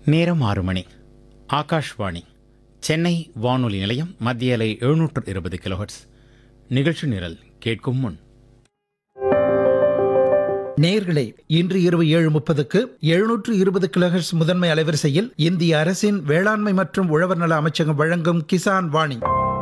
நேரம் ஆறு மணி ஆகாஷ்வாணி சென்னை வானொலி நிலையம் மத்திய அலை எழுநூற்று இருபது கிலோஹெட்ஸ் நிகழ்ச்சி நிரல் கேட்கும் முன் நேயர்களே இன்று இரவு ஏழு முப்பதுக்கு எழுநூற்று இருபது கிலோஹெர்ட்ஸ் முதன்மை அலைவரிசையில் இந்திய அரசின் வேளாண்மை மற்றும் உழவர் நல அமைச்சகம் வழங்கும் கிசான் வாணி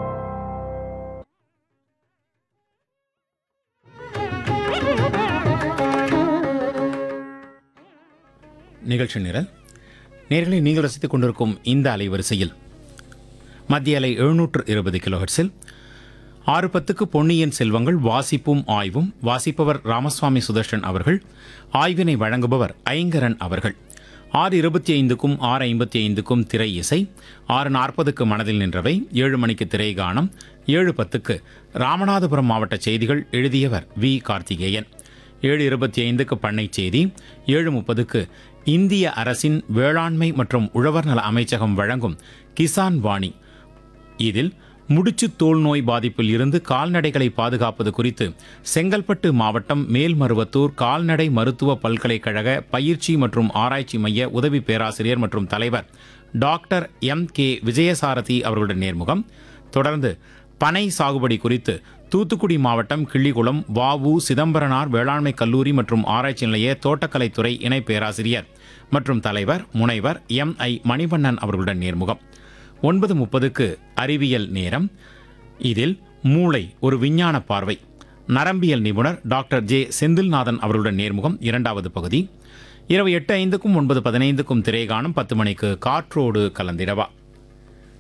நிகழ்ச்சி நிரல் நேர்களை நீங்கள் ரசித்துக் கொண்டிருக்கும் இந்த அலைவரிசையில் மத்திய அலை எழுநூற்று இருபது கிலோஹெட்ஸில் ஆறு பத்துக்கு பொன்னியின் செல்வங்கள் வாசிப்பும் ஆய்வும் வாசிப்பவர் ராமசுவாமி சுதர்ஷன் அவர்கள் ஆய்வினை வழங்குபவர் ஐங்கரன் அவர்கள் ஆறு இருபத்தி ஐந்துக்கும் ஆறு ஐம்பத்தி ஐந்துக்கும் திரை இசை ஆறு நாற்பதுக்கு மனதில் நின்றவை ஏழு மணிக்கு திரை கானம் ஏழு பத்துக்கு ராமநாதபுரம் மாவட்ட செய்திகள் எழுதியவர் வி கார்த்திகேயன் ஏழு இருபத்தி ஐந்துக்கு பண்ணை செய்தி ஏழு முப்பதுக்கு இந்திய அரசின் வேளாண்மை மற்றும் உழவர் நல அமைச்சகம் வழங்கும் கிசான் வாணி இதில் முடிச்சு தோல் நோய் பாதிப்பில் இருந்து கால்நடைகளை பாதுகாப்பது குறித்து செங்கல்பட்டு மாவட்டம் மேல்மருவத்தூர் கால்நடை மருத்துவ பல்கலைக்கழக பயிற்சி மற்றும் ஆராய்ச்சி மைய உதவி பேராசிரியர் மற்றும் தலைவர் டாக்டர் எம் கே விஜயசாரதி அவர்களுடன் நேர்முகம் தொடர்ந்து பனை சாகுபடி குறித்து தூத்துக்குடி மாவட்டம் கிள்ளிகுளம் வாவு சிதம்பரனார் வேளாண்மை கல்லூரி மற்றும் ஆராய்ச்சி நிலைய தோட்டக்கலைத்துறை இணை பேராசிரியர் மற்றும் தலைவர் முனைவர் எம் ஐ மணிவண்ணன் அவர்களுடன் நேர்முகம் ஒன்பது முப்பதுக்கு அறிவியல் நேரம் இதில் மூளை ஒரு விஞ்ஞான பார்வை நரம்பியல் நிபுணர் டாக்டர் ஜே செந்தில்நாதன் அவர்களுடன் நேர்முகம் இரண்டாவது பகுதி இரவு எட்டு ஐந்துக்கும் ஒன்பது பதினைந்துக்கும் திரைகாணும் பத்து மணிக்கு காற்றோடு கலந்திடவா